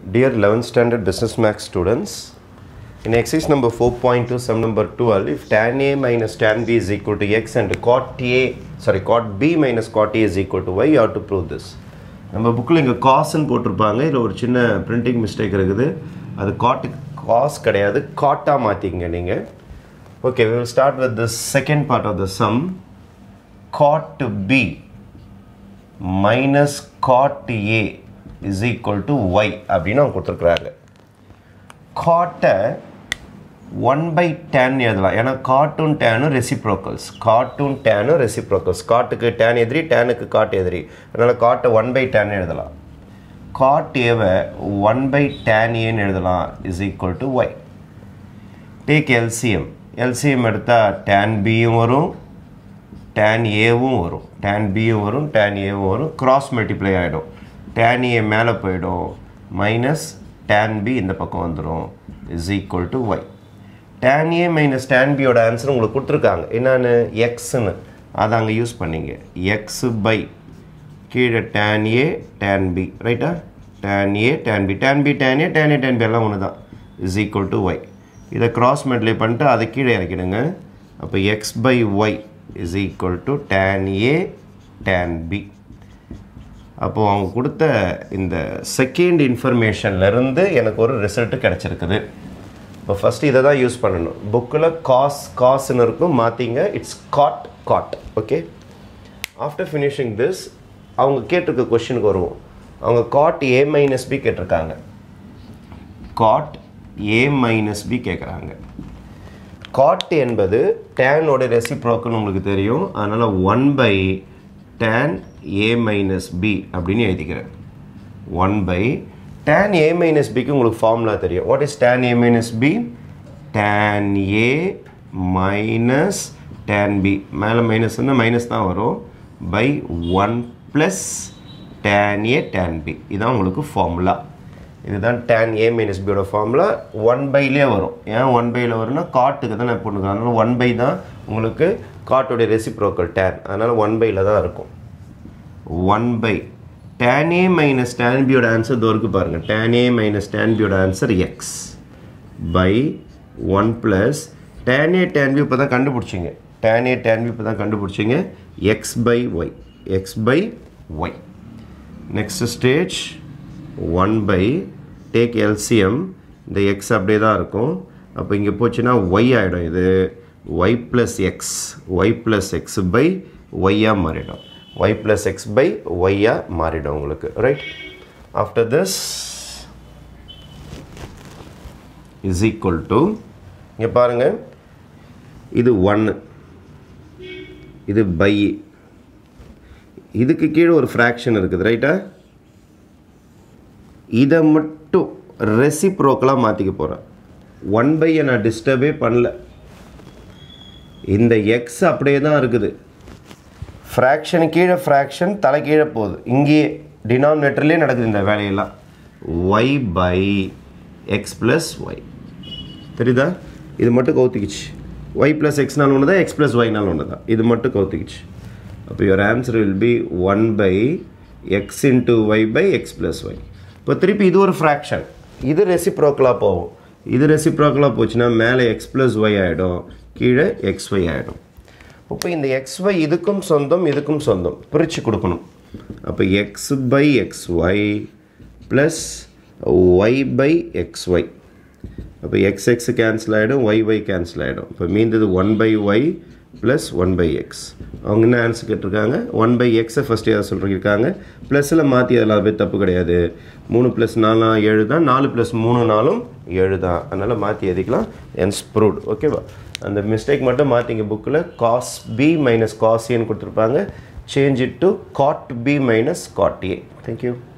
Dear 11th standard business max students, in exercise number 4.2, sum number 12, if tan A minus tan B is equal to x and cot A, sorry, cot B minus cot A is equal to y, you have to prove this. நம்ம புக்கில் இங்கே காசுன்னு போட்டிருப்பாங்க இதில் ஒரு சின்ன printing mistake இருக்குது அது காட்டு காஸ் கிடையாது காட்டாக மாற்றிங்க நீங்கள் okay we will start with the second part of the sum cot B minus cot A is equal to y அப்படின்னு அவங்க கொடுத்துருக்குறாங்க காட்டை ஒன் பை டேன் எழுதலாம் ஏன்னா காட்டும் டேனும் ரெசிப்ரோக்கல்ஸ் காட்டும் டேனும் ரெசிப்ரோக்கல்ஸ் காட்டுக்கு டேன் எதிரி டேனுக்கு காட் எதிரி அதனால் காட்டை ஒன் பை டேன் எழுதலாம் காட் ஏவை ஒன் பை டேன் ஏன்னு எழுதலாம் is equal to Y take LCM LCM எடுத்தால் டேன் பியும் வரும் டேன் ஏவும் வரும் டேன் பியும் வரும் டேன் ஏவும் வரும் கிராஸ் மல்டிப்ளை ஆகிடும் டேன் ஏ மேலே போயிடும் மைனஸ் டேன் பி இந்த பக்கம் வந்துடும் is equal to Y tan A minus tan பியோட ஆன்சர் உங்களுக்கு கொடுத்துருக்காங்க என்னன்னு எக்ஸ்னு அதை அங்கே யூஸ் பண்ணீங்க எக்ஸ் பை கீழே டேன் ஏ டேன் பி ரைட்டா tan A tan B tan B tan A tan A tan B எல்லாம் ஒன்று தான் இஸ் ஈக்குவல் டு ஒய் இதை கிராஸ் மல்டிப்ளை பண்ணிட்டு அதை கீழே இறக்கிடுங்க அப்போ x by Y is equal to tan A tan B அப்போது அவங்க கொடுத்த இந்த செகண்ட் இன்ஃபர்மேஷன்லேருந்து எனக்கு ஒரு ரிசல்ட்டு கிடச்சிருக்குது இப்போ ஃபஸ்ட்டு இதை தான் யூஸ் பண்ணணும் புக்கில் காஸ் காசுன்னு இருக்கும் மாற்றிங்க it's cot cot okay after finishing this அவங்க கேட்டிருக்க கொஷினுக்கு வருவோம் அவங்க காட் ஏ மைனஸ் பி கேட்டிருக்காங்க காட் ஏ மைனஸ் பி கேட்குறாங்க காட் என்பது டேனோட ரெசிப்ரோக்குன்னு உங்களுக்கு தெரியும் அதனால் one by tan A minus B அப்படின்னு எழுதிக்கிறேன் one by tan A minus பிக்கு உங்களுக்கு ஃபார்முலா தெரியும் what is tan A minus B tan A minus tan B மேலே மைனஸ்னால் மைனஸ் தான் வரும் by one plus tan A tan B இதுதான் உங்களுக்கு ஃபார்முலா இதுதான் டேன் ஏ மைனஸ் பியோட ஃபார்முலா ஒன் பைலே வரும் ஏன் ஒன் பையில் வரும்னா காட்டுக்கு தான் நான் போட்டுக்கிறேன் அதனால் ஒன் பை தான் உங்களுக்கு காட்டோடைய ரெசிப்ரோக்கல் டேன் அதனால் ஒன் பையில் தான் இருக்கும் one by tan A minus tan பியோட ஆன்சர் தோருக்கு பாருங்கள் டேன் ஏ மைனஸ் டேன் பியோட answer x by one plus tan A tan B இப்போ தான் கண்டுபிடிச்சிங்க டேன் ஏ டேன் பி இப்போ தான் கண்டுபிடிச்சிங்க x by y x by y next stage one by take LCM இந்த எக்ஸ் அப்படியே தான் இருக்கும் அப்போ இங்கே போச்சுன்னா ஒய் ஆகிடும் இது Y plus x y plus x by ஒய்யாக மாறிடும் ஒய் ப்ளஸ் எக்ஸ் பை ஒய்யாக மாறிடும் உங்களுக்கு right after this is equal to இங்கே பாருங்கள் இது ஒன்று இது பை இதுக்கு கீழே ஒரு ஃப்ராக்ஷன் இருக்குது ரைட்டா இதை மட்டும் ரெசிப்ரோக்கலாக மாற்றிக்க போகிறேன் ஒன் பையை நான் டிஸ்டர்பே பண்ணல இந்த எக்ஸ் அப்படியே தான் இருக்குது ஃப்ராக்ஷன் கீழே ஃப்ராக்ஷன் தலை கீழே போகுது இங்கேயே டினாமினேட்டர்லேயே நடக்குது இந்த வேலையெல்லாம் y by x plus y தெரியுதா இது மட்டும் கவுத்திக்கிச்சு ஒய் ப்ளஸ் எக்ஸ்னால் ஒன்று தான் எக்ஸ் ப்ளஸ் ஒய்னால் ஒன்று தான் இது மட்டும் கவுத்திக்கிச்சு அப்போ your answer will be one by x into y by x plus y இப்போ திருப்பி இது ஒரு ஃப்ராக்ஷன் இது ரெசிப்ரோக்கலாக போகும் இது ரெசிப்ரோக்கலாக போச்சுன்னா மேலே எக்ஸ் ப்ளஸ் ஒய் ஆகிடும் கீழே எக்ஸ் ஒய் ஆகிடும் இப்போ இந்த எக்ஸ் ஒய் இதுக்கும் சொந்தம் இதுக்கும் சொந்தம் பிரித்து கொடுக்கணும் அப்போ x by x y plus y by x y அப்போ எக்ஸ் எக்ஸ் கேன்சல் ஆகிடும் ஒய் ஒய் கேன்சல் ஆகிடும் இப்போ மீந்தது one by y plus one by x அவங்க என்ன ஆன்சர் கேட்டிருக்காங்க ஒன் பை எக்ஸை ஃபஸ்ட் ஏதாவது சொல்லியிருக்காங்க ப்ளஸில் மாற்றி அதெல்லாம் போய் தப்பு கிடையாது மூணு ப்ளஸ் நாலு ஏழு தான் நாலு ப்ளஸ் மூணு நாளும் ஏழு தான் அதனால் மாற்றி எழுதிக்கலாம் என்ஸ் ப்ரூவ்ட் ஓகேவா அந்த மிஸ்டேக் மட்டும் மாற்றிங்க புக்கில் காஸ் பி மைனஸ் காஸ் ஏன்னு கொடுத்துருப்பாங்க change it to cot B minus cot A thank you